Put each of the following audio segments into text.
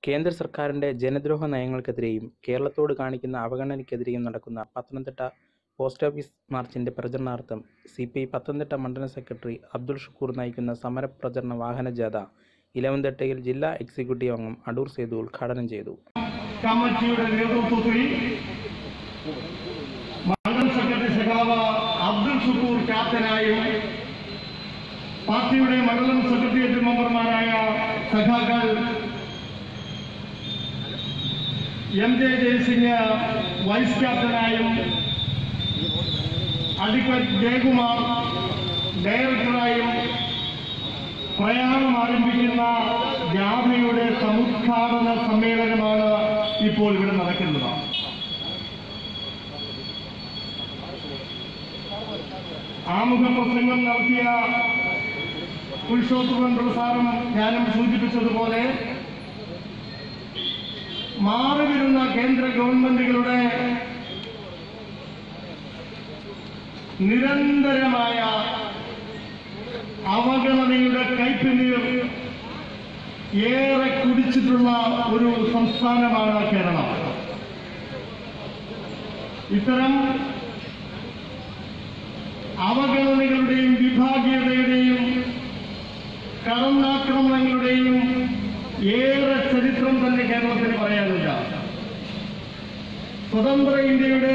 കേന്ദ്ര സർക്കാരിൻ്റെ ജനദ്രോഹ നയങ്ങൾക്കെതിരെയും കേരളത്തോട് കാണിക്കുന്ന അവഗണനയ്ക്കെതിരെയും നടക്കുന്ന പത്തനംതിട്ട പോസ്റ്റ് ഓഫീസ് മാർച്ചിൻ്റെ പ്രചരണാർത്ഥം സി പി ഐ പത്തനംതിട്ട മണ്ഡലം സെക്രട്ടറി അബ്ദുൾ ഷുക്കൂർ നയിക്കുന്ന സമരപ്രചരണ വാഹനജാഥ ഇലവന്തിട്ടയിൽ ജില്ലാ എക്സിക്യൂട്ടീവ് അംഗം അടൂർ സേതു ഉദ്ഘാടനം ചെയ്തു കമ്മിറ്റിയുടെ നേതൃത്വത്തിൽ മണ്ഡലം സെക്രട്ടറി സഖാവ് അബ്ദുൽ ഷുക്കൂർ ക്യാപ്റ്റനായും പാർട്ടിയുടെ മണ്ഡലം സെക്രട്ടേറിയറ്റ് മെമ്പർമാരായ സഖാക്കൾ എം ജെ ജയസിംഗ് വൈസ് ക്യാപ്റ്റനായും അഡ്വക്കേറ്റ് ജയകുമാർ ഡയറക്ടറായും പ്രയാണം ആരംഭിക്കുന്ന ജാഥയുടെ സമുദ്ഘാടന സമ്മേളനമാണ് ഇപ്പോൾ ഇവിടെ നടക്കുന്നത് ആമുഖ പ്രസംഗം നടത്തിയ പുരുഷോത്തമൻ പ്രസാരം ഞാനും സൂചിപ്പിച്ചതുപോലെ മാറി വരുന്ന കേന്ദ്ര ഗവൺമെന്റുകളുടെ നിരന്തരമായ അവഗണനയുടെ കൈപ്പിന്നീർ ഏറെ കുടിച്ചിട്ടുള്ള ഒരു സംസ്ഥാനമാണ് കേരളം ഇത്തരം അവഗണനകളുടെയും വിഭാഗീയതയുടെയും കടന്നാക്രമണങ്ങളുടെയും ഏറെ ചരിത്രം തന്നെ കേരളത്തിന് പറയാനില്ല സ്വതന്ത്ര ഇന്ത്യയുടെ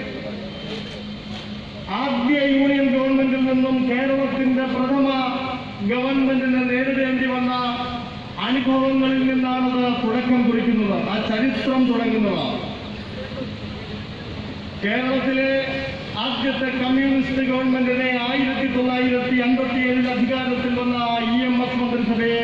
ആദ്യ യൂണിയൻ ഗവൺമെന്റിൽ നിന്നും കേരളത്തിന്റെ പ്രഥമ ഗവൺമെന്റിന് നേരിടേണ്ടി വന്ന അനുഭവങ്ങളിൽ നിന്നാണത് തുടക്കം കുറിക്കുന്നത് ആ ചരിത്രം തുടങ്ങുന്നത് കേരളത്തിലെ ആദ്യത്തെ കമ്മ്യൂണിസ്റ്റ് ഗവൺമെന്റിനെ ആയിരത്തി തൊള്ളായിരത്തി അൻപത്തി ഏഴിൽ അധികാരത്തിൽ വന്ന ഇ എം എസ് മന്ത്രിസഭയെ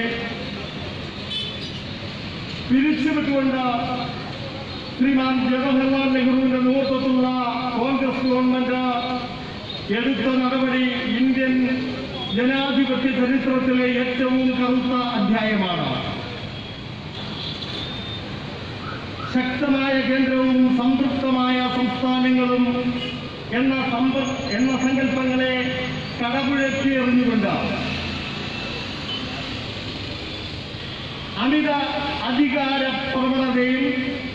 പിരിച്ചുവിട്ടുകൊണ്ട് ശ്രീമാൻ ജവഹർലാൽ നെഹ്റുവിന്റെ നേതൃത്വത്തിലുള്ള കോൺഗ്രസ് ഗവൺമെന്റ് എടുത്ത നടപടി ഇന്ത്യൻ ജനാധിപത്യ ചരിത്രത്തിലെ ഏറ്റവും കറുത്ത അധ്യായമാണ് ശക്തമായ കേന്ദ്രവും സംതൃപ്തമായ സംസ്ഥാനങ്ങളും എന്ന സമ്പ എന്ന സങ്കല്പങ്ങളെ കടപുഴക്കി എറിഞ്ഞുകൊണ്ട് അമിത അധികാര പ്രവണതയും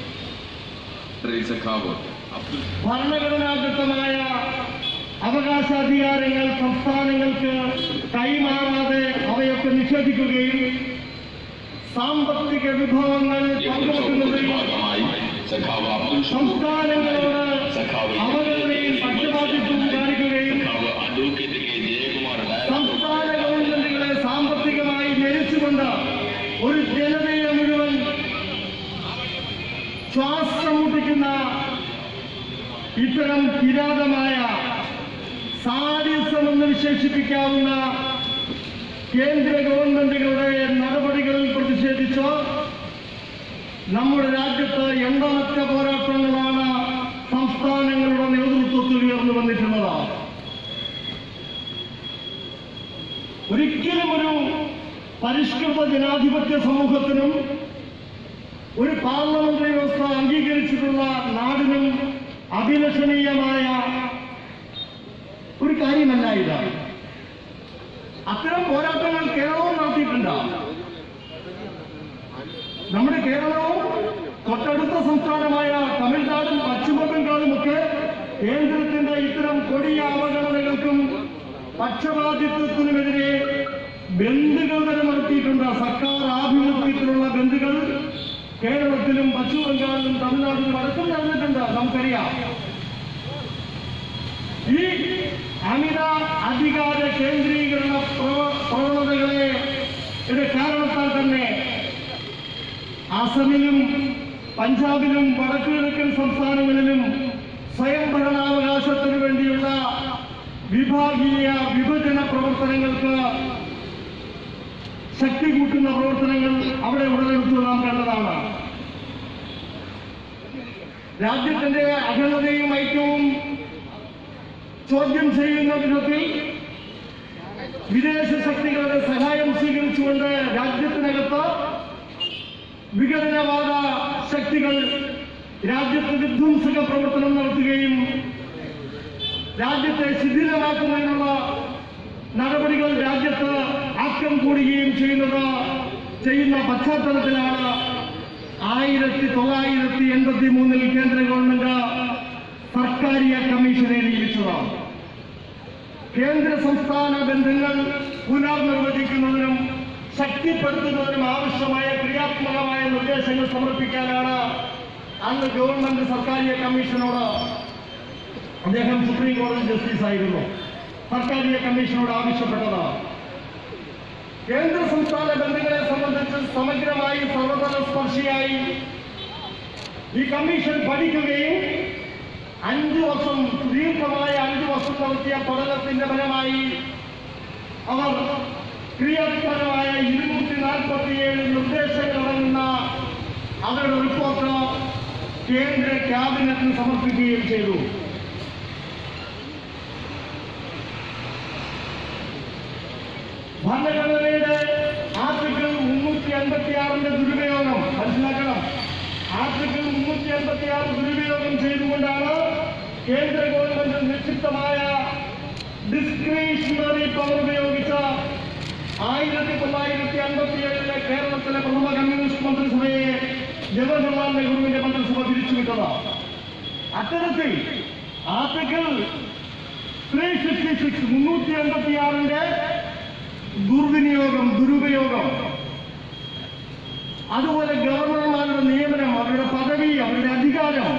സഖാവ് അബ്ദുൽ ഭരണഘടനാദത്തമായ അവകാശാധികാരങ്ങൾ സംസ്ഥാനങ്ങൾക്ക് കൈമാറാതെ അവയൊക്കെ നിഷേധിക്കുകയും സാമ്പത്തിക വിഭവങ്ങൾ പങ്കുവെക്കുന്നതിൽ ഭാഗമായി സഖാവ് അബ്ദുൽ ഷുക്കൂർ സംസ്ഥാനങ്ങളോട് സഖാവ് അവഗണനയും പക്ഷപാതിത്വവും കാണിക്കുകയും സഖാവ് അഡ്വക്കേറ്റ് കെ ജയകുമാർ സംസ്ഥാന ഗവൺമെന്റുകളെ സാമ്പത്തികമായി ഞെരിച്ചുകൊണ്ട് ഒരു ജനതയെ മുഴുവൻ ശ്വാസം മുട്ടിക്കുന്ന ഇത്തരം കിരാതമായ സാഡിസം എന്ന് വിശേഷിപ്പിക്കാവുന്ന കേന്ദ്ര ഗവൺമെന്റുകളുടെ നടപടികളിൽ പ്രതിഷേധിച്ച് നമ്മുടെ രാജ്യത്ത് എണ്ണമറ്റ പോരാട്ടങ്ങളാണ് സംസ്ഥാനങ്ങളുടെ നേതൃത്വത്തിൽ ഉയർന്നു വന്നിട്ടുള്ളത് ഒരിക്കലും ഒരു പരിഷ്കൃത ജനാധിപത്യ സമൂഹത്തിനും ഒരു പാർലമെന്ററി വ്യവസ്ഥ അംഗീകരിച്ചിട്ടുള്ള നാടിനും അഭിലഷണീയമായ ഒരു കാര്യമല്ല ഇത് അത്തരം പോരാട്ടങ്ങൾ കേരളവും നടത്തിയിട്ടുണ്ട് നമ്മുടെ കേരളവും തൊട്ടടുത്ത സംസ്ഥാനമായ തമിഴ്നാടും പശ്ചിമ ബംഗാളും ഒക്കെ കേന്ദ്രത്തിന്റെ ഇത്തരം കൊടിയ അവഗണനകൾക്കും പക്ഷപാതിത്വത്തിനുമെതിരെ ബന്ധുകൾ വരെ നടത്തിയിട്ടുണ്ട് സർക്കാർ ആഭിമുഖ്യത്തിലുള്ള ബന്ധുകൾ കേരളത്തിലും പശ്ചിമ ബംഗാളിലും തമിഴ്നാട്ടിലും അടക്കം നടന്നിട്ടുണ്ട് നമുക്കറിയാം ഈ അമിത അധികാര കേന്ദ്രീകരണ പ്രവ- പ്രവണതകളെ ഇത് കാരണത്താൽ തന്നെ അസമിലും പഞ്ചാബിലും വടക്കു കിഴക്കൻ സംസ്ഥാനങ്ങളിലും സ്വയംഭരണാവകാശത്തിനു വേണ്ടിയുള്ള വിഭാഗീയ വിഭജന പ്രവർത്തനങ്ങൾക്ക് ശക്തി കൂട്ടുന്ന പ്രവർത്തനങ്ങൾ അവിടെ ഉടലെടുത്ത് നാം കണ്ടതാണ് രാജ്യത്തിന്റെ അഖണ്ഡതയും ഐക്യവും ചോദ്യം ചെയ്യുന്ന വിധത്തിൽ വിദേശ ശക്തികളുടെ സഹായം സ്വീകരിച്ചുകൊണ്ട് രാജ്യത്തിനകത്ത് വിഘടനവാദ ശക്തികൾ രാജ്യത്ത് വിധ്വംസക പ്രവർത്തനം നടത്തുകയും രാജ്യത്തെ ശിഥിലമാക്കുന്നതിനുള്ള നടപടികൾ രാജ്യത്ത് ആക്കം കൂടുകയും ചെയ്യുന്നത് ചെയ്യുന്ന പശ്ചാത്തലത്തിലാണ് എൺപത്തി മൂന്നിൽ കേന്ദ്ര ഗവൺമെന്റ് സർക്കാരിയ കമ്മീഷനെ നിയമിച്ചതാണ് കേന്ദ്ര സംസ്ഥാന ബന്ധങ്ങൾ പുനർനിർവചിക്കുന്നതിനും ശക്തിപ്പെടുത്തുന്നതിനും ആവശ്യമായ ക്രിയാത്മകമായ നിർദ്ദേശങ്ങൾ സമർപ്പിക്കാനാണ് അന്ന് ഗവൺമെന്റ് സർക്കാരിയ കമ്മീഷനോട് അദ്ദേഹം സുപ്രീം കോടതി ജസ്റ്റിസ് ആയിരുന്നു സർക്കാരിയ കമ്മീഷനോട് ആവശ്യപ്പെട്ടത് കേന്ദ്ര സംസ്ഥാന ബന്ധങ്ങളെ സംബന്ധിച്ച് സമഗ്രമായി സർവതല സ്പർശിയായി ഈ കമ്മീഷൻ പഠിക്കുകയും അഞ്ചു വർഷം ദീർഘമായ അഞ്ചു വർഷം നടത്തിയ പഠനത്തിന്റെ ഫലമായി അവർ ക്രിയാത്മകമായ ഇരുന്നൂറ്റി നാൽപ്പത്തിയേഴ് നിർദ്ദേശങ്ങളടങ്ങുന്ന അവരുടെ റിപ്പോർട്ട് കേന്ദ്ര ക്യാബിനറ്റിന് സമർപ്പിക്കുകയും ചെയ്തു ഭരണഘടനയുടെ ആർട്ടിക്കിൾ മുന്നൂറ്റി അൻപത്തി ആറിന്റെ ദുരുപയോഗം മനസ്സിലാക്കണം ആർട്ടിക്കിൾ മുന്നൂറ്റി അൻപത്തി ആറ് ദുരുപയോഗം ചെയ്തുകൊണ്ടാണ് കേന്ദ്ര ഗവൺമെന്റ് നിക്ഷിപ്തമായ ഡിസ്ക്രിഷണറി പവർ ഉപയോഗിച്ച ആയിരത്തി തൊള്ളായിരത്തി അൻപത്തി ഏഴിലെ കേരളത്തിലെ പ്രഥമ കമ്മ്യൂണിസ്റ്റ് മന്ത്രിസഭയെ ജവഹർലാൽ നെഹ്റുവിന്റെ മന്ത്രിസഭ പിരിച്ചുവിട്ടത് അത്തരത്തിൽ ആർട്ടിക്കിൾ ത്രീ സിക്സ്റ്റി സിക്സ് മുന്നൂറ്റി അൻപത്തി ആറിന്റെ ദുർവിനിയോഗം ദുരുപയോഗം അതുപോലെ ഗവർണർമാരുടെ നിയമനം അവരുടെ പദവി അവരുടെ അധികാരം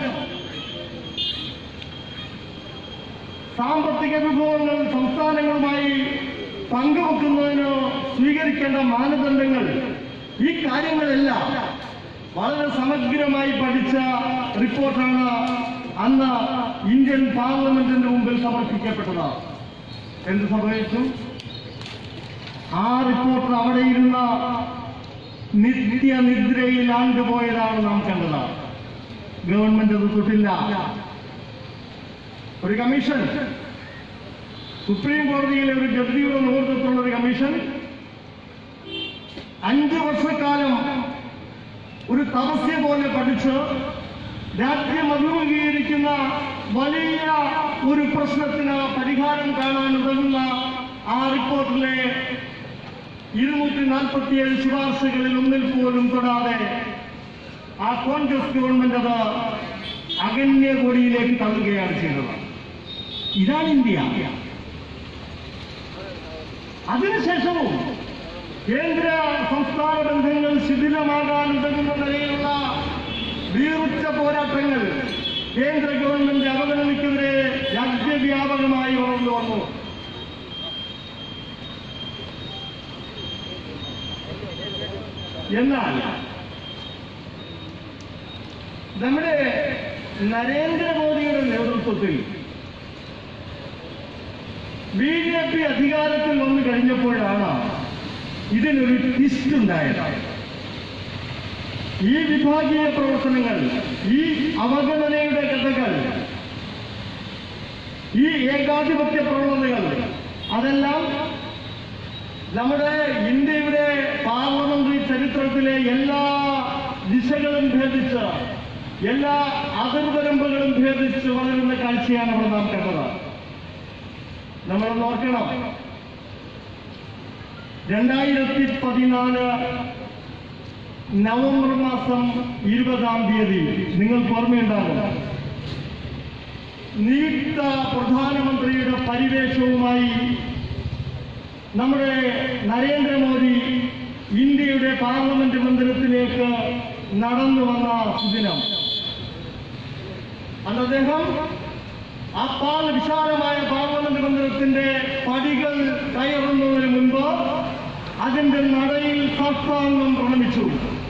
സാമ്പത്തിക വിഭവങ്ങൾ സംസ്ഥാനങ്ങളുമായി പങ്കുവെക്കുന്നതിന് സ്വീകരിക്കേണ്ട മാനദണ്ഡങ്ങൾ ഈ കാര്യങ്ങളെല്ലാം വളരെ സമഗ്രമായി പഠിച്ച റിപ്പോർട്ടാണ് അന്ന് ഇന്ത്യൻ പാർലമെന്റിന്റെ മുമ്പിൽ സമർപ്പിക്കപ്പെട്ടത് എന്ത് സംഭവിച്ചു ആ റിപ്പോർട്ട് അവിടെ ഇരുന്ന നിത്യനിദ്രയിൽ ആണ്ടുപോയതാണ് നാം കണ്ടത് ഗവൺമെന്റ് അത് തൊട്ടില്ല ഒരു കമ്മീഷൻ സുപ്രീം കോടതിയിലെ ഒരു ജഡ്ജിയുടെ നേതൃത്വത്തിലുള്ള ഒരു കമ്മീഷൻ അഞ്ച് വർഷക്കാലം ഒരു തപസ്യ പോലെ പഠിച്ച് രാജ്യം അഭിമുഖീകരിക്കുന്ന വലിയ ഒരു പ്രശ്നത്തിന് പരിഹാരം കാണാൻ ഉതകുന്ന ആ റിപ്പോർട്ടിലെ ഇരുന്നൂറ്റി നാൽപ്പത്തിയേഴ് ശുപാർശകളിൽ ഒന്നിൽ പോലും തൊടാതെ ആ കോൺഗ്രസ് ഗവൺമെന്റ് അത് അഗണ്യ കൊടിയിലേക്ക് തള്ളുകയാണ് ചെയ്തത് ഇതാണ് ഇന്ത്യ അതിനുശേഷവും കേന്ദ്ര സംസ്ഥാന ബന്ധങ്ങൾ ശിഥിലമാകാൻ ഉതകുന്ന നിലയിലുള്ള വീറുച്ച പോരാട്ടങ്ങൾ കേന്ദ്ര ഗവൺമെന്റ് അവഗണനയ്ക്കെതിരെ രാജ്യവ്യാപകമായി വളർന്നു വന്നു എന്നാൽ നമ്മുടെ നരേന്ദ്രമോദിയുടെ നേതൃത്വത്തിൽ ബി ജെ പി അധികാരത്തിൽ വന്നു കഴിഞ്ഞപ്പോഴാണ് ഇതിനൊരു ട്വിസ്റ്റ് ഉണ്ടായത് ഈ വിഭാഗീയ പ്രവർത്തനങ്ങൾ ഈ അവഗണനയുടെ കഥകൾ ഈ ഏകാധിപത്യ പ്രവണതകൾ അതെല്ലാം നമ്മുടെ ഇന്ത്യയുടെ പാർലമെന്ററി ചരിത്രത്തിലെ എല്ലാ ദിശകളും ഭേദിച്ച് എല്ലാ അതിർവരമ്പുകളും ഭേദിച്ച് വളരുന്ന കാഴ്ചയാണ് ഇവിടെ നാം കണ്ടത് നമ്മൾ നോക്കണം രണ്ടായിരത്തി പതിനാല് നവംബർ മാസം ഇരുപതാം തീയതി നിങ്ങൾക്ക് ഓർമ്മയുണ്ടാകും നിയുക്ത പ്രധാനമന്ത്രിയുടെ പരിവേഷവുമായി നമ്മുടെ നരേന്ദ്രമോദി ഇന്ത്യയുടെ പാർലമെന്റ് മന്ദിരത്തിലേക്ക് നടന്നു വന്ന സുദിനം അന്ന് അദ്ദേഹം ആ പാൽ വിശാലമായ പാർലമെന്റ് മന്ദിരത്തിന്റെ പടികൾ കയറുന്നതിന് മുൻപ് അതിന്റെ നടയിൽ സാഷ്ടാംഗം പ്രണമിച്ചു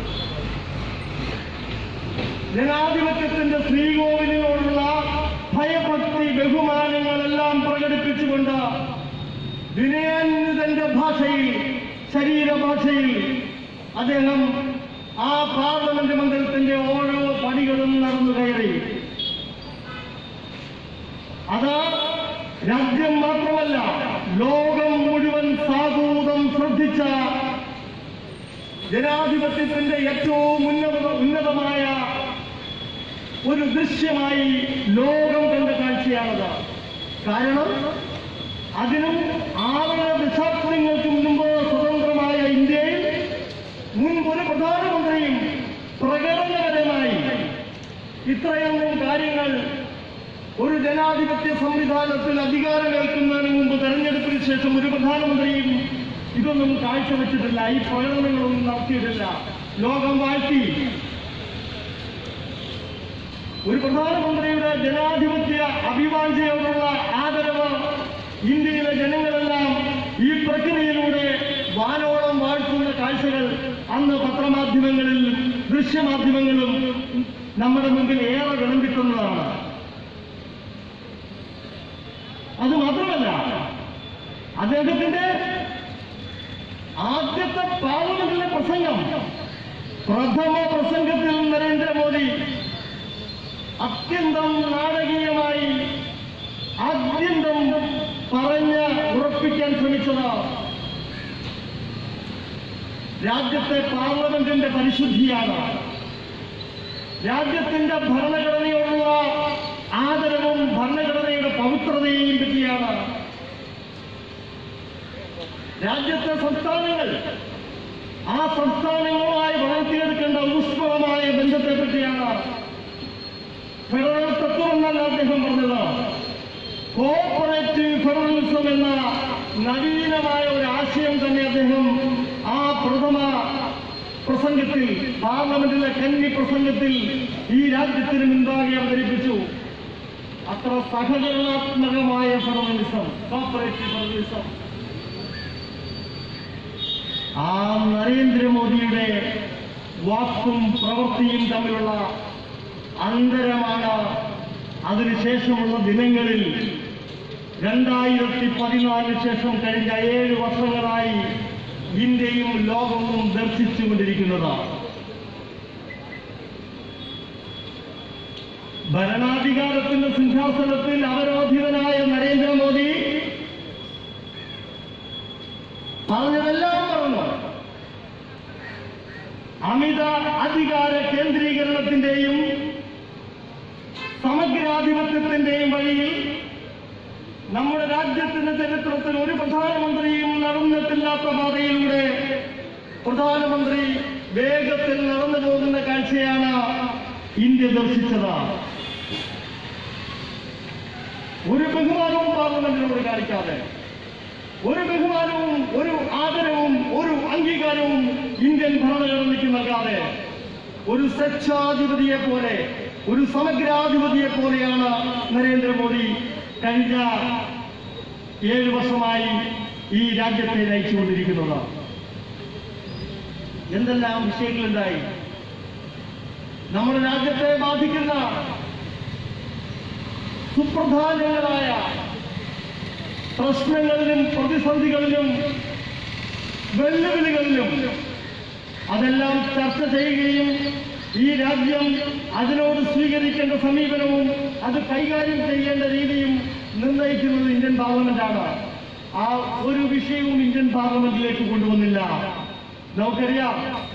ജനാധിപത്യത്തിന്റെ ശ്രീകോവിലിനോടുള്ള ഭയഭക്തി ബഹുമാനങ്ങളെല്ലാം പ്രകടിപ്പിച്ചുകൊണ്ട് വിനയാന്വിതന്റെ ഭാഷയിൽ ശരീരഭാഷയിൽ അദ്ദേഹം ആ പാർലമെന്റ് മന്ദിരത്തിന്റെ ഓരോ പടികളും നടന്നു കയറി അത് രാജ്യം മാത്രമല്ല ലോകം മുഴുവൻ സാഹൂതം ശ്രദ്ധിച്ച ജനാധിപത്യത്തിന്റെ ഏറ്റവും ഉന്നത ഉന്നതമായ ഒരു ദൃശ്യമായി ലോകം കണ്ട കാഴ്ചയാണത് കാരണം അതിനും ആറര ദശാബ്ദങ്ങൾക്ക് മുമ്പ് സ്വതന്ത്രമായ ഇന്ത്യയിൽ മുൻപ് ഒരു പ്രധാനമന്ത്രിയും പ്രകടനപരമായി ഇത്രയൊന്നും കാര്യങ്ങൾ ഒരു ജനാധിപത്യ സംവിധാനത്തിൽ അധികാരമേൽക്കുന്നതിന് മുമ്പ് തെരഞ്ഞെടുപ്പിന് ശേഷം ഒരു പ്രധാനമന്ത്രിയും ഇതൊന്നും കാഴ്ചവെച്ചിട്ടില്ല ഈ പ്രകടനങ്ങളൊന്നും നടത്തിയിട്ടില്ല ലോകം വാഴ്ത്തി ഒരു പ്രധാനമന്ത്രിയുടെ ജനാധിപത്യ അഭിവാഞ്ചയോടുള്ള ആദരവ് ഇന്ത്യയിലെ ജനങ്ങളെല്ലാം ഈ പ്രക്രിയയിലൂടെ വാനോളം വാഴ്ത്തുന്ന കാഴ്ചകൾ അന്ന് പത്രമാധ്യമങ്ങളിൽ ദൃശ്യമാധ്യമങ്ങളും നമ്മുടെ മുമ്പിൽ ഏറെ വിളമ്പിക്കുന്നതാണ് അത് മാത്രമല്ല അദ്ദേഹത്തിന്റെ ആദ്യത്തെ പാർലമെന്റിലെ പ്രസംഗം പ്രഥമ പ്രസംഗത്തിൽ നരേന്ദ്രമോദി അത്യന്തം നാടകീയമായി ആദ്യന്തം പറഞ്ഞ് ഉറപ്പിക്കാൻ ശ്രമിച്ചത് രാജ്യത്തെ പാർലമെന്റിന്റെ പരിശുദ്ധിയാണ് രാജ്യത്തിന്റെ ഭരണഘടനയോടുള്ള ആദരവും ഭരണഘടനയുടെ പവിത്രതയെയും പറ്റിയാണ് രാജ്യത്തെ സംസ്ഥാനങ്ങൾ ആ സംസ്ഥാനങ്ങളുമായി വളർത്തിയെടുക്കേണ്ട ഊഷ്മളമായ ബന്ധത്തെ പറ്റിയാണ് ഫെഡറൽ തത്വം എന്നല്ല അദ്ദേഹം പറഞ്ഞത് കോപ്പറേറ്റീവ് ഫെഡറലിസം എന്ന നവീനമായ ഒരു ആശയം തന്നെ അദ്ദേഹം ആ പ്രഥമ പ്രസംഗത്തിൽ പാർലമെന്റിലെ കന്നി പ്രസംഗത്തിൽ ഈ രാജ്യത്തിന് മുൻപാകെ അവതരിപ്പിച്ചു അത്ര സഹകരണാത്മകമായ ഫെഡറലിസം കോപ്പറേറ്റീവ് ഫെഡറലിസം ആ നരേന്ദ്രമോദിയുടെ വാക്കും പ്രവൃത്തിയും തമ്മിലുള്ള അന്തരമാണ് അതിനുശേഷമുള്ള ദിനങ്ങളിൽ രണ്ടായിരത്തി പതിനാലിന് ശേഷം കഴിഞ്ഞ ഏഴ് വർഷങ്ങളായി ഇന്ത്യയും ലോകവും ദർശിച്ചുകൊണ്ടിരിക്കുന്നത് ഭരണാധികാരത്തിന്റെ സിംഹാസനത്തിൽ അവരോധിതനായ നരേന്ദ്രമോദി പറഞ്ഞതെല്ലാം പറഞ്ഞു അമിത അധികാര കേന്ദ്രീകരണത്തിന്റെയും സമഗ്രാധിപത്യത്തിന്റെയും വഴിയിൽ നമ്മുടെ രാജ്യത്തിന്റെ ചരിത്രത്തിൽ ഒരു പ്രധാനമന്ത്രിയും നടന്നിട്ടില്ലാത്ത പാതയിലൂടെ പ്രധാനമന്ത്രി വേഗത്തിൽ നടന്നു പോകുന്ന കാഴ്ചയാണ് ഇന്ത്യ ദർശിച്ചത് ഒരു ബഹുമാനവും പാർലമെന്റിനോട് കാണിക്കാതെ ഒരു ബഹുമാനവും ഒരു ആദരവും ഒരു അംഗീകാരവും ഇന്ത്യൻ ഭരണഘടനയ്ക്ക് നൽകാതെ ഒരു സ്വച്ഛാധിപതിയെ പോലെ ഒരു സമഗ്രാധിപതിയെ പോലെയാണ് നരേന്ദ്രമോദി കഴിഞ്ഞ ഏഴ് വർഷമായി ഈ രാജ്യത്തെ നയിച്ചുകൊണ്ടിരിക്കുന്നത് എന്തെല്ലാം വിഷയങ്ങളുണ്ടായി നമ്മുടെ രാജ്യത്തെ ബാധിക്കുന്ന സുപ്രധാനങ്ങളായ പ്രശ്നങ്ങളിലും പ്രതിസന്ധികളിലും വെല്ലുവിളികളിലും അതെല്ലാം ചർച്ച ചെയ്യുകയും ഈ രാജ്യം അതിനോട് സ്വീകരിക്കേണ്ട സമീപനവും അത് കൈകാര്യം ചെയ്യേണ്ട രീതിയും നിർണ്ണയിക്കുന്നത് ഇന്ത്യൻ പാർലമെന്റാണ് ആ ഒരു വിഷയവും ഇന്ത്യൻ പാർലമെന്റിലേക്ക് കൊണ്ടുവന്നില്ല നമുക്കറിയാം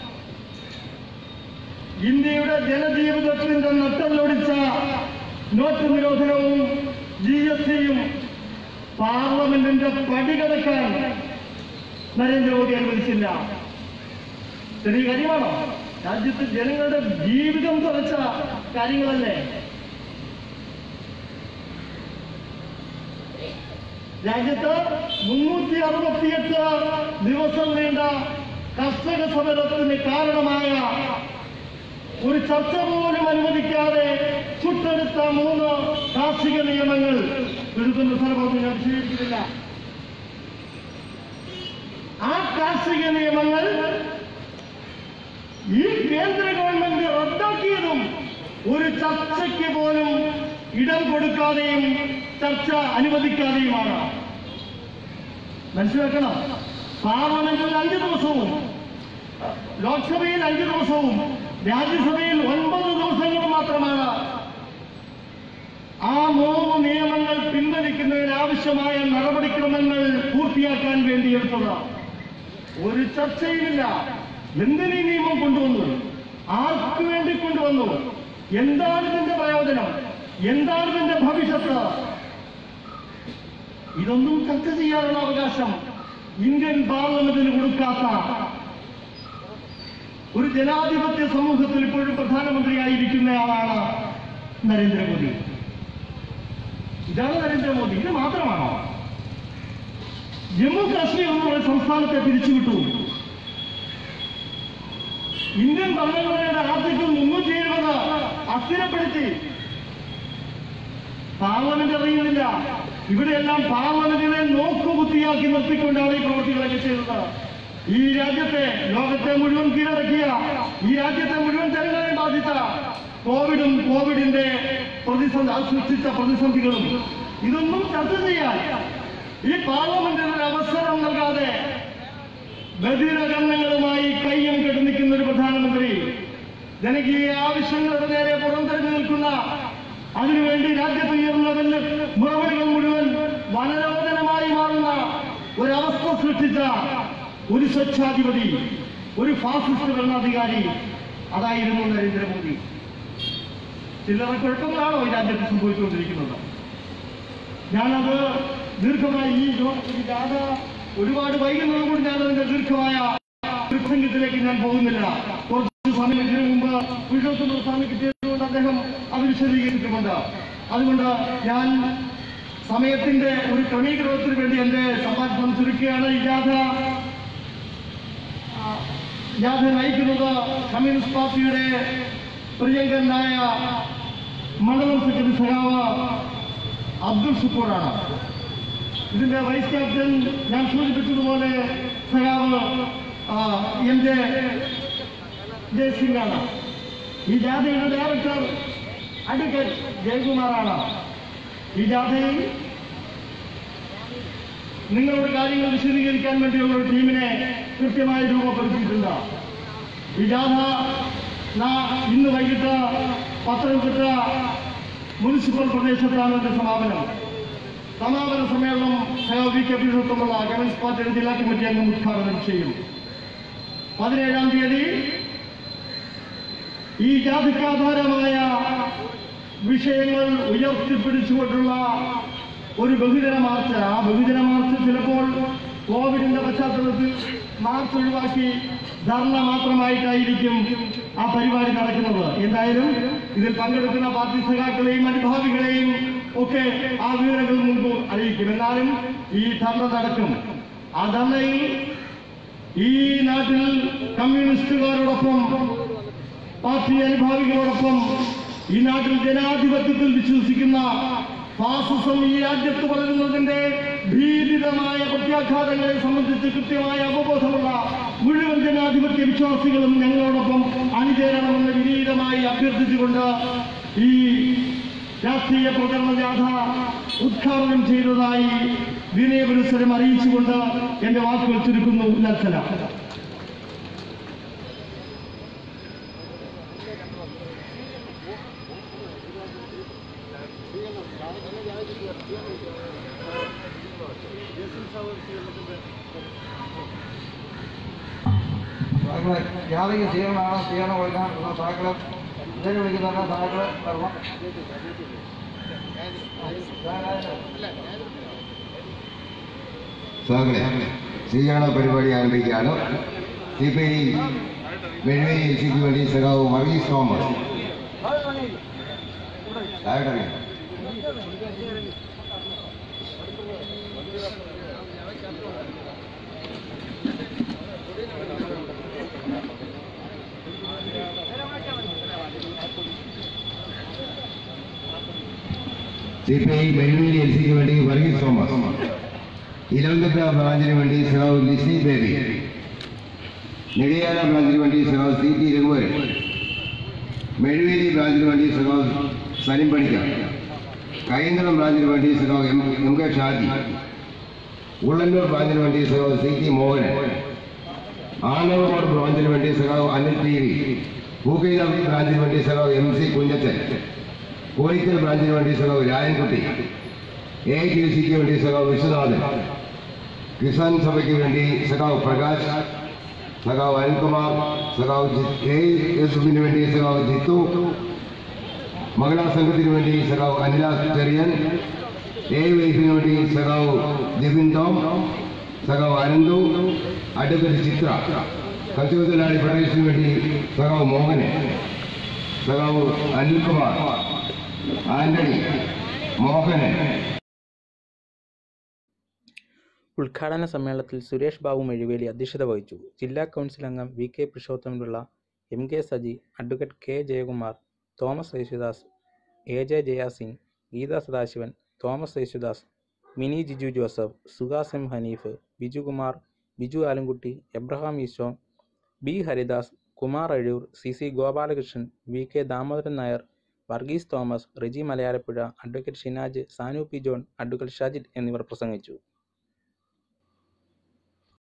ഇന്ത്യയുടെ ജനജീവിതത്തിന്റെ നട്ടല്ലൊടിച്ച നോട്ട് നിരോധനവും ജി എസ് ടിയും പാർലമെന്റിന്റെ പടി കടക്കാൻ നരേന്ദ്രമോദി അനുവദിച്ചില്ല ചെറിയ കാര്യമാണോ രാജ്യത്ത് ജനങ്ങളുടെ ജീവിതം തുറച്ച കാര്യങ്ങളല്ലേ രാജ്യത്ത് മുന്നൂറ്റി അറുപത്തിയെട്ട് ദിവസം നീണ്ട കർഷക സമരത്തിന് കാരണമായ ഒരു ചർച്ച പോലും അനുവദിക്കാതെ ചുട്ടെടുത്ത മൂന്ന് കാർഷിക നിയമങ്ങൾ എഴുതുന്ന സ്ഥലമൊന്നും ഞാൻ വിശദീകരിക്കുന്നില്ല ആ കാർഷിക നിയമങ്ങൾ ഈ കേന്ദ്ര ഗവൺമെന്റ് റദ്ദാക്കിയതും ഒരു ചർച്ചയ്ക്ക് പോലും ഇടം കൊടുക്കാതെയും ചർച്ച അനുവദിക്കാതെയുമാണ് മനസ്സിലാക്കണം പാർലമെന്റിൽ അഞ്ച് ദിവസവും ലോക്സഭയിൽ അഞ്ച് ദിവസവും രാജ്യസഭയിൽ ഒൻപത് ദിവസങ്ങൾ മാത്രമാണ് ആ മൂന്ന് നിയമങ്ങൾ പിൻവലിക്കുന്നതിന് ആവശ്യമായ നടപടിക്രമങ്ങൾ പൂർത്തിയാക്കാൻ വേണ്ടി എടുത്തത് ഒരു ചർച്ചയുമില്ല എന്തിനീ നിയമം കൊണ്ടുവന്നു ആർക്ക് വേണ്ടി കൊണ്ടുവന്നു എന്താണ് ഇതിന്റെ പ്രയോജനം എന്താണ് ഇതിന്റെ ഭവിഷ്യത്ത് ഇതൊന്നും ചർച്ച ചെയ്യാനുള്ള അവകാശം ഇന്ത്യൻ പാർലമെന്റിന് കൊടുക്കാത്ത ഒരു ജനാധിപത്യ സമൂഹത്തിൽ ഇപ്പോഴും പ്രധാനമന്ത്രിയായിരിക്കുന്ന ആളാണ് നരേന്ദ്രമോദി ഇതാണ് നരേന്ദ്രമോദി ഇത് മാത്രമാണോ ജമ്മു കാശ്മീർ എന്നുള്ള സംസ്ഥാനത്തെ പിരിച്ചുവിട്ടു ഇന്ത്യൻ ഭരണഘടനയുടെ ആർട്ടിക്കിൾ മുന്നൂറ്റി എഴുപത് അസ്ഥിരപ്പെടുത്തി പാർലമെന്റ് അറിയുന്നില്ല ഇവിടെയെല്ലാം പാർലമെന്റിനെ നോക്കുകുത്തിയാക്കി നിർത്തിക്കൊണ്ടാണ് ഈ പ്രവൃത്തികളൊക്കെ ചെയ്തത് ഈ രാജ്യത്തെ ലോകത്തെ മുഴുവൻ കീഴടക്കിയ ഈ രാജ്യത്തെ മുഴുവൻ ജനങ്ങളെ ബാധിച്ച കോവിഡും കോവിഡിന്റെ പ്രതിസന്ധി അത് സൃഷ്ടിച്ച പ്രതിസന്ധികളും ഇതൊന്നും ചർച്ച ചെയ്യാൻ ഈ പാർലമെന്റിന് ഒരു അവസരം നൽകാതെ ബധിരകരണങ്ങളുമായി കയ്യും കെട്ടി നിൽക്കുന്ന ഒരു പ്രധാനമന്ത്രി ജനകീയ ആവശ്യങ്ങളുടെ നേരെ പുറംതിരിഞ്ഞു നിൽക്കുന്ന അതിനുവേണ്ടി രാജ്യത്ത് ഉയർന്ന വലിയ മുറവിളികൾ മുഴുവൻ വനരോധനമായി മാറുന്ന ഒരവസ്ഥ സൃഷ്ടിച്ച ഒരു സ്വച്ഛാധിപതി ഒരു ഫാസിസ്റ്റ് ഭരണാധികാരി അതായിരുന്നു നരേന്ദ്രമോദി ചില്ലറ കുഴപ്പങ്ങളാണോ ഈ രാജ്യത്ത് സംഭവിച്ചുകൊണ്ടിരിക്കുന്നത് ഞാനത് ദീർഘമായി ഈ ജോ- ഈ ജാഥ ഒരുപാട് വൈകുന്നത് കൊണ്ട് ഞാൻ അതിന്റെ ദീർഘമായ പ്രസംഗത്തിലേക്ക് ഞാൻ പോകുന്നില്ല കുറച്ച് സമയം ഇതിനു മുമ്പ് പുരുഷോത്തമ സ്വാമി കിട്ടിയതുകൊണ്ട് അദ്ദേഹം അത് വിശദീകരിച്ചിട്ടുമുണ്ട് അതുകൊണ്ട് ഞാൻ സമയത്തിന്റെ ഒരു ക്രമീകരണത്തിന് വേണ്ടി എന്റെ സംഭാഷണം ചുരുക്കുകയാണ് ഈ ജാഥ ആ, ജാഥ നയിക്കുന്നത് കമ്മ്യൂണിസ്റ്റ് പാർട്ടിയുടെ പ്രിയങ്കരനായ മണ്ഡലം സെക്രട്ടറി സഖാവ് അബ്ദുൾ ഷുക്കൂറാണ് ഇതിന്റെ വൈസ് ക്യാപ്റ്റൻ ഞാൻ സൂചിപ്പിച്ചതുപോലെ സഖാവ് ആ, എം ജെ ജയസിംഗ് ആണ് ഈ ജാഥയുടെ ഡയറക്ടർ അഡ്വക്കേറ്റ് ജയകുമാറാണ് ഈ ജാഥയിൽ നിങ്ങളുടെ കാര്യങ്ങൾ വിശദീകരിക്കാൻ വേണ്ടിയുള്ള ഒരു ടീമിനെ കൃത്യമായി രൂപപ്പെടുത്തിയിട്ടുണ്ട് ഈ ജാഥ നാ- ഇന്ന് വൈകിട്ട് പത്തനംതിട്ട മുനിസിപ്പൽ പ്രദേശത്താണ് എന്റെ സമാപനം സമാപന സമ്മേളനം സഹ വി കെ പുരുഷോത്തമുള്ള കമ്മ്യൂണിസ്റ്റ് പാർട്ടിയുടെ ജില്ലാ കമ്മിറ്റി അംഗം ഉദ്ഘാടനം ചെയ്യും പതിനേഴാം തീയതി ഈ ജാതിക്കാധാരമായ വിഷയങ്ങൾ ഉയർത്തിപ്പിടിച്ചുകൊണ്ടുള്ള ഒരു ബഹുജന മാർച്ച് ആ ബഹുജന മാർച്ച് ചിലപ്പോൾ കോവിഡിന്റെ പശ്ചാത്തലത്തിൽ മാർച്ച് ഒഴിവാക്കി ധർണ മാത്രമായിട്ടായിരിക്കും ആ പരിപാടി നടക്കുന്നത് എന്തായാലും ഇതിൽ പങ്കെടുക്കുന്ന പാർട്ടി സഖാക്കളെയും അനുഭാവികളെയും ഒക്കെ ആ വിവരങ്ങൾ മുൻപ് അറിയിക്കും എന്നാലും ഈ ധർണ നടക്കും ആ ധർണയിൽ ഈ നാട്ടിൽ കമ്മ്യൂണിസ്റ്റുകാരോടൊപ്പം പാർട്ടി അനുഭാവികളോടൊപ്പം ഈ നാട്ടിൽ ജനാധിപത്യത്തിൽ വിശ്വസിക്കുന്ന ഫാസിസം ഈ രാജ്യത്ത് വളരുന്നതിന്റെ ഭീതിതമായ പ്രത്യാഘാതങ്ങളെ സംബന്ധിച്ച് കൃത്യമായ അവബോധമുള്ള മുഴുവൻ ജനാധിപത്യ വിശ്വാസികളും ഞങ്ങളോടൊപ്പം അണിചേരണമെന്ന് വിനീതമായി അഭ്യർത്ഥിച്ചുകൊണ്ട് ഈ രാഷ്ട്രീയ പ്രചരണ ജാഥ ഉദ്ഘാടനം ചെയ്തതായി വിനയപുരസ്സരം അറിയിച്ചുകൊണ്ട് എന്റെ വാക്കുകൾ ചുരുക്കുന്നു ലക്ഷല സഹാക്കളെ ജാതിക്ക് സ്വീകരണമാണ് സ്വീകരണം കൊടുക്കാൻ ഉള്ള സഹാക്കളെ ഇതിന് വിളിക്കുന്ന സഹാക്കളെ വരണം സാറിനെ സ്വീകരണ പരിപാടി ആരംഭിക്കുകയാണ് C P I Mezhuveli L സിക്ക് വേണ്ടി സഖാവ് വർഗീസ് തോമസ് താഴെ C P I Mezhuveli L സിക്ക് വേണ്ടി വർഗീസ് തോമസ് ഇലവങ്കത്ത ബ്രാഞ്ചിന് വേണ്ടി സഖാവ് ലിസ്നി ബേബി നെടിയാല ബ്രാഞ്ചിന് വേണ്ടി സഖാവ് സി ടി രഘുവരൻ മെഴുവേലി ബ്രാഞ്ചിന് വേണ്ടി സഖാവ് സലിം പണിക്കർ കൈന്തളം ബ്രാഞ്ചിന് വേണ്ടി സഖാവ് M M K Shaji Ullannoor ബ്രാഞ്ചിന് വേണ്ടി സഖാവ് സി ടി മോഹനൻ ആനവറോഡ് ബ്രാഞ്ചിന് വേണ്ടി സഖാവ് അനിൽ ടി വി പൂക്കൈത ബ്രാഞ്ചിന് വേണ്ടി സഖാവ് എം സി കുഞ്ഞച്ചൻ കോഴിക്കൽ ബ്രാഞ്ചിന് വേണ്ടി സഖാവ് രായൻകുട്ടി എ ടി സിക്ക് വേണ്ടി സഖാവ് വിശ്വനാഥൻ കിസാൻ സഭയ്ക്ക് വേണ്ടി സഖാവ് പ്രകാശ് സഖാവ് അനിൽകുമാർ സഖാവ് ജി- എ എസ് എഫിന് വേണ്ടി സഖാവ് ജിത്തു മഹിളാ സംഘത്തിന് വേണ്ടി സഖാവ് അനില ചെറിയൻ എ വൈഫിന് വേണ്ടി സഖാവ് ജെബിൻ ടോം സഖാവ് അനന്തു അഡ്വക്കേറ്റ് ചിത്ര കർഷക തൊഴിലാളി ഫെഡറേഷന് വേണ്ടി സഖാവ് മോഹന് സഖാവ് അനിൽകുമാർ ആന്റണി മോഹനൻ ഉദ്ഘാടന സമ്മേളനത്തിൽ സുരേഷ് ബാബു മെഴുവേലി അധ്യക്ഷത വഹിച്ചു ജില്ലാ കൗൺസിൽ അംഗം V K Purushothamapillai M K Saji advocate K Jayakumar Thomas Yesudas A J Jayasingh Geetha Sadasivan Thomas Yesudas Mini Jiju Joseph Suhas M Haneef Bijukumar Biju Alankutty Abraham Eesho B Haridas Kumar Azhoor C C Gopalakrishnan V K Damodaran Nair Varghese Thomas Riji Malayalappuzha advocate Shinaj Sanu P John advocate Shajid എന്നിവർ പ്രസംഗിച്ചു